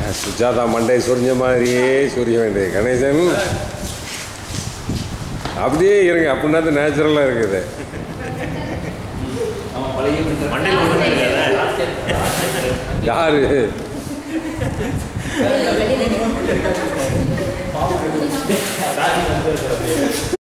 சுஜாதா மண்டை சொரிஞ்ச மாதிரியே சொரிய வேண்டியது கணேசன் அப்படியே இருங்க அப்படின்னா தான் நேச்சுரலாக இருக்குது மண்டையில் ஒன்றுமே இருக்காது யாரு வெளியில